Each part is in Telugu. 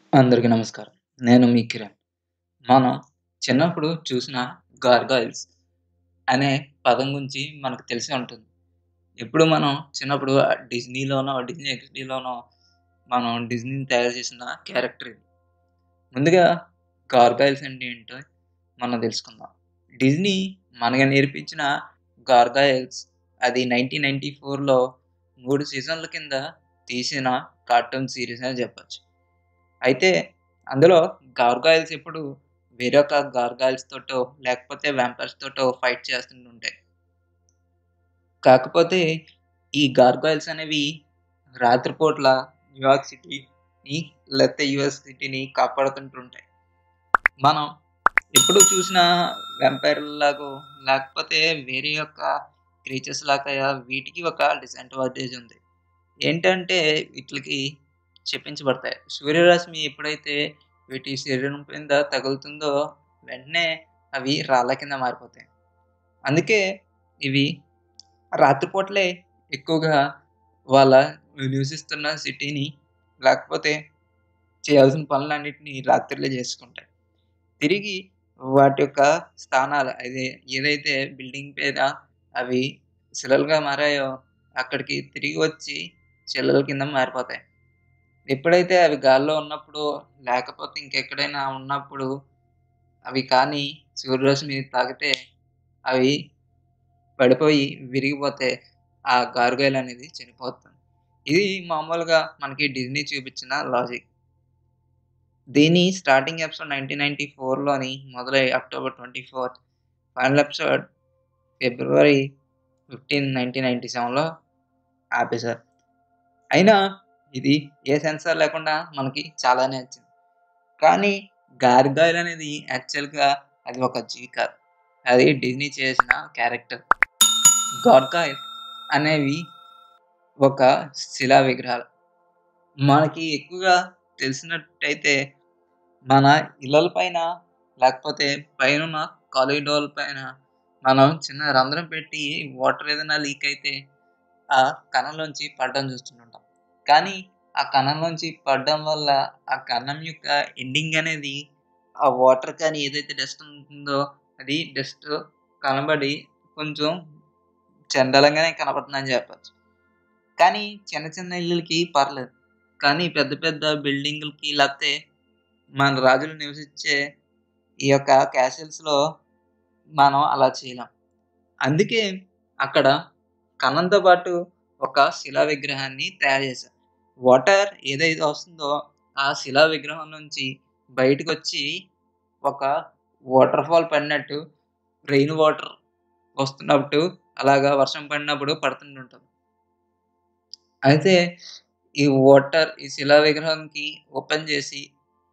అందరికీ నమస్కారం. నేను మీ కిరణ్. మనం చిన్నప్పుడు చూసిన 'గార్గాయిల్స్' అనే పదం గురించి మనకు తెలిసే ఉంటుంది. ఎప్పుడు మనం చిన్నప్పుడు ఆహ్, డిజ్నీలోనో, డిజ్నీ ఎక్స్‌డీలోనో మనం డిజ్నీని తయారు చేసిన క్యారెక్టర్ ఇది. ముందుగా 'గార్గాయిల్స్' అంటే ఏంటో మనం తెలుసుకుందాం. డిజ్నీ మనకు నేర్పించిన 'గార్గాయిల్స్' అది 1994లో 3 సీజన్ల కింద తీసిన కార్టూన్ సీరీస్ అని చెప్పొచ్చు. అయితే అందులో గార్గాయిల్స్ ఎప్పుడు వేరొక గార్గాయిల్స్ తోటో, లేకపోతే వాంపైర్స్ తోటో ఫైట్ చేస్తుంటుంటాయి. కాకపోతే ఈ గార్గాయిల్స్ అనేవి రాత్రిపూట్ల న్యూయార్క్ సిటీని లేకపోతే యూఎస్ సిటీని కాపాడుతుంటుంటాయి. మనం ఎప్పుడు చూసిన వాంపైర్‌ల్లాగో లేకపోతే వేరే యొక్క క్రీచర్స్ లాగా వీటికి ఒక డిసడ్వాంటేజ్ ఉంది. ఏంటంటే వీటిలకి శపించబడతాయి. సూర్యరశ్మి ఎప్పుడైతే వీటి శరీరం మీద తగులుతుందో వెంటనే అవి రాళ్ళ కింద మారిపోతాయి. అందుకే ఇవి రాత్రిపూటలే ఎక్కువగా వాళ్ళ నివసిస్తున్న సిటీని లేకపోతే చేయాల్సిన పనులన్నిటిని రాత్రిళ్ళే చేసుకుంటాయి. తిరిగి వాటి యొక్క స్థానాలు అదే ఏదైతే బిల్డింగ్ మీద అవి శిలలుగా మారాయో అక్కడికి తిరిగి వచ్చి శిలల కింద మారిపోతాయి. ఎప్పుడైతే అవి గాల్లో ఉన్నప్పుడు లేకపోతే ఇంకెక్కడైనా ఉన్నప్పుడు అవి కానీ సూర్యరశ్మి తాకితే అవి పడిపోయి విరిగిపోతే ఆ గార్గాయిల్ అనేది చనిపోతుంది. ఇది మామూలుగా మనకి డిజ్నీ చూపించిన లాజిక్. దీని స్టార్టింగ్ ఎపిసోడ్ 1994లోని మొదలై అక్టోబర్ 24 ఫైనల్ ఎపిసోడ్ ఫిబ్రవరి 15, 1997లో ఆపేశారు. అయినా ఇది ఏ సెన్సార్ లేకుండా మనకి చాలానే నచ్చింది. కానీ గార్గాయిల్ అనేది యాక్చువల్‌గా అది ఒక జీవి కాదు. అది డిజ్నీ చేసిన క్యారెక్టర్. గార్గాయిల్ అనేవి ఒక శిలా విగ్రహాలు. మనకి ఎక్కువగా తెలిసినట్టయితే మన ఇళ్ళల పైన లేకపోతే పైనున్న కారిడార్‌ల పైన మనం చిన్న రంధ్రం పెట్టి వాటర్ ఏదైనా లీక్ అయితే ఆ కన్నంలోంచి పడడం చూస్తుంటాం. కానీ ఆ కన్నంలోంచి పడడం వల్ల ఆ కన్నం యొక్క ఎండింగ్ అనేది ఆ వాటర్ కానీ ఏదైతే డస్ట్ ఉంటుందో అది డస్ట్ కనబడి కొంచెం చండాలంగానే కనపడుతుందని చెప్పొచ్చు. కానీ చిన్న చిన్న ఇల్లులకి పర్లేదు. కానీ పెద్ద పెద్ద బిల్డింగులకి లేకపోతే మన రాజులు నివసించే ఈ యొక్క క్యాసిల్స్‌లో మనం అలా చేయలేం. అందుకే అక్కడ కన్నంతో పాటు ఒక శిలా విగ్రహాన్ని తయారు చేశారు. వాటర్ ఏదైతే వస్తుందో ఆ శిలా విగ్రహం నుంచి బయటకొచ్చి ఒక వాటర్ ఫాల్ పడినట్టు రెయిన్ వాటర్ వస్తున్నప్పుడు అలాగా వర్షం పడినప్పుడు పడుతుంటుంటది. అయితే ఈ వాటర్ ఈ శిలా విగ్రహంకి ఓపెన్ చేసి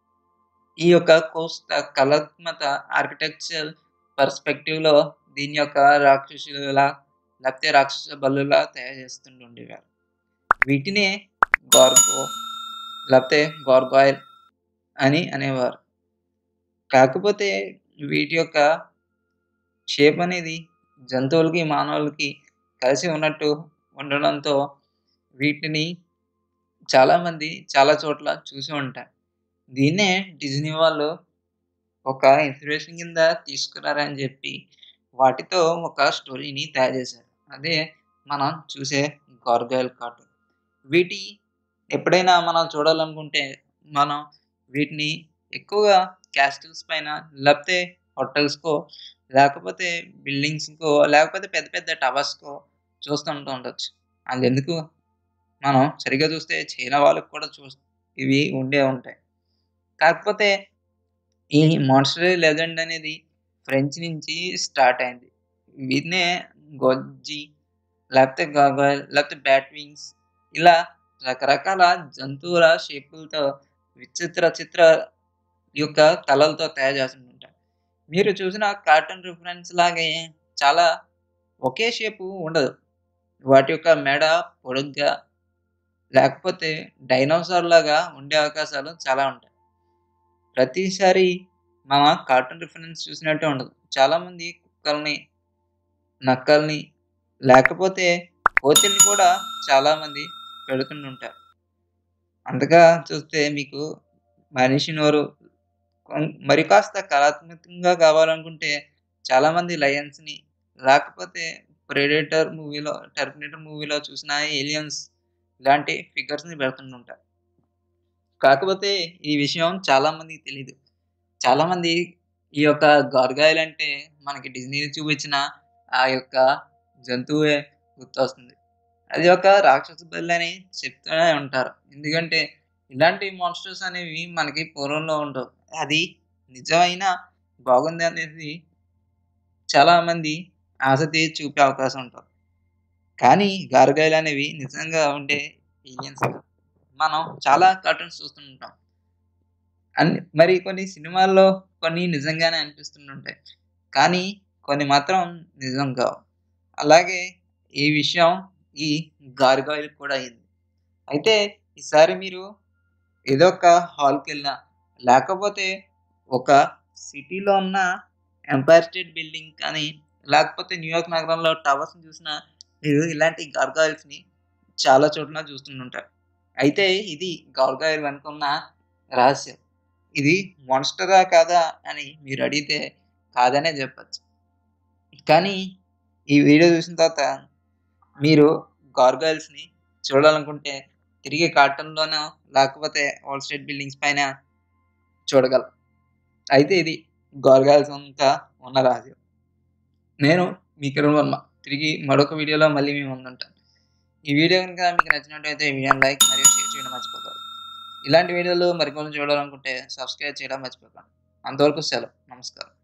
ఈ యొక్క కోస్ట కళాత్మక ఆర్కిటెక్చర్ పర్స్పెక్టివ్‌లో దీని యొక్క రాక్షసులులా లేకపోతే రాక్షస బల్లులా తయారు చేస్తుండేవారు. వీటినే గార్గో లేకపోతే గార్గాయిల్ అని అనేవారు. కాకపోతే వీటి యొక్క షేప్ అనేది జంతువులకి, మానవులకి కలిసి ఉన్నట్టు ఉండడంతో వీటిని చాలామంది చాలా చోట్ల చూసి ఉంటారు. దీన్నే డిజ్నీ వాళ్ళు ఒక ఇన్స్పిరేషన్ కింద తీసుకున్నారని చెప్పి వాటితో ఒక స్టోరీని తయారు చేశారు. అదే మనం చూసే గార్గాయిల్ కార్టూన్. వీటి ఎప్పుడైనా మనం చూడాలనుకుంటే మనం వీటిని ఎక్కువగా క్యాస్టిల్స్ పైన లేకపోతే హోటల్స్‌కో లేకపోతే బిల్డింగ్స్‌కో లేకపోతే పెద్ద పెద్ద టవర్స్‌కో చూస్తుంటూ ఉండొచ్చు. అంతెందుకు మనం సరిగ్గా చూస్తే చైనా వాళ్ళకి కూడా చూస్ ఇవి ఉండే ఉంటాయి. కాకపోతే ఈ మోన్స్టర్ లెజెండ్ అనేది ఫ్రెంచ్ నుంచి స్టార్ట్ అయింది. వీటినే గోజ్జీ లేకపోతే గార్గాయిల్ లేకపోతే బ్యాట్ వింగ్స్ ఇలా రకరకాల జంతువుల షేపులతో విచిత్ర చిత్ర యొక్క తలలతో తయారు చేస్తుంటారు. మీరు చూసిన కార్టూన్ రిఫరెన్స్ లాగే చాలా ఒకే షేపు ఉండదు. వాటి యొక్క మెడ పొడుగ్గా లేకపోతే డైనోసార్ లాగా ఉండే అవకాశాలు చాలా ఉంటాయి. ప్రతిసారి మన కార్టూన్ రిఫరెన్స్ చూసినట్టే ఉండదు. చాలామంది కుక్కల్ని, నక్కల్ని లేకపోతే కోతుల్ని కూడా చాలామంది పెడుతుంటుంటారు. అంతగా చూస్తే మీకు మనిషి నోరు కొం- మరి కాస్త కళాత్మకంగా కావాలనుకుంటే చాలామంది లయన్స్‌ని లేకపోతే 'ప్రెడేటర్' మూవీలో 'టెర్మినేటర్' మూవీలో చూసిన ఏలియన్స్ ఇలాంటి ఫిగర్స్‌ని పెడుతుంటుంటారు. కాకపోతే ఈ విషయం చాలా మందికి తెలీదు. చాలామంది ఈ యొక్క గార్గాయిల్ అంటే మనకి డిజ్నీ చూపించిన ఆ యొక్క జంతువే గుర్తొస్తుంది. అది ఒక రాక్షస బల్లని చెప్తూనే ఉంటారు. ఎందుకంటే ఇలాంటి మాన్‌స్టర్స్ అనేవి మనకి పూర్వంలో ఉండవు. అది నిజమైనా బాగుంది అనేది చాలామంది ఆసక్తి చూపే అవకాశం ఉంటది. కానీ గార్గాయిల్ అనేవి నిజంగా ఉండే ఏలియన్స్ కాదు. మనం చాలా కార్టూన్స్ చూస్తుంటాం. అన్ని మరి కొన్ని సినిమాల్లో కొన్ని నిజంగానే అనిపిస్తుంటుంటాయి. కానీ కొన్ని మాత్రం నిజం కావు. అలాగే ఈ విషయం ఈ గార్గాయిల్‌కి కూడా అయింది. అయితే ఈసారి మీరు ఏదో ఒక హాల్‌కెళ్ళినా లేకపోతే ఒక సిటీలో ఉన్న ఎంపైర్ స్టేట్ బిల్డింగ్ కానీ, లేకపోతే న్యూయార్క్ నగరంలో టవర్స్‌ని చూసినా మీరు ఇలాంటి గార్గాయిల్స్‌ని చాలా చోట్ల చూస్తుంటుంటారు. అయితే ఇది గార్గాయిల్ వెనకున్న రహస్యం. ఇది మాన్‌స్టరా కాదా అని మీరు అడిగితే కాదనే చెప్పొచ్చు. కానీ ఈ వీడియో చూసిన తర్వాత మీరు గార్గాయిల్స్‌ని చూడాలనుకుంటే తిరిగి కార్టూన్‌లోనో లేకపోతే వాల్ స్ట్రీట్ బిల్డింగ్స్ పైన చూడగలరు. అయితే ఇది గార్గాయిల్స్ వెనుక ఉన్న రహస్యం. నేను మీ కిరణ్ వర్మ. తిరిగి మరొక వీడియోలో మళ్ళీ మీ ముందుంటాను. ఈ వీడియో గనుక మీకు నచ్చినట్టయితే ఈ వీడియోని లైక్ మరియు షేర్ చేయడం మర్చిపోకండి. ఇలాంటి వీడియోలు మరికొన్ని చూడాలనుకుంటే సబ్స్క్రైబ్ చేయడం మర్చిపోకండి. అంతవరకు సెలవు. నమస్కారం.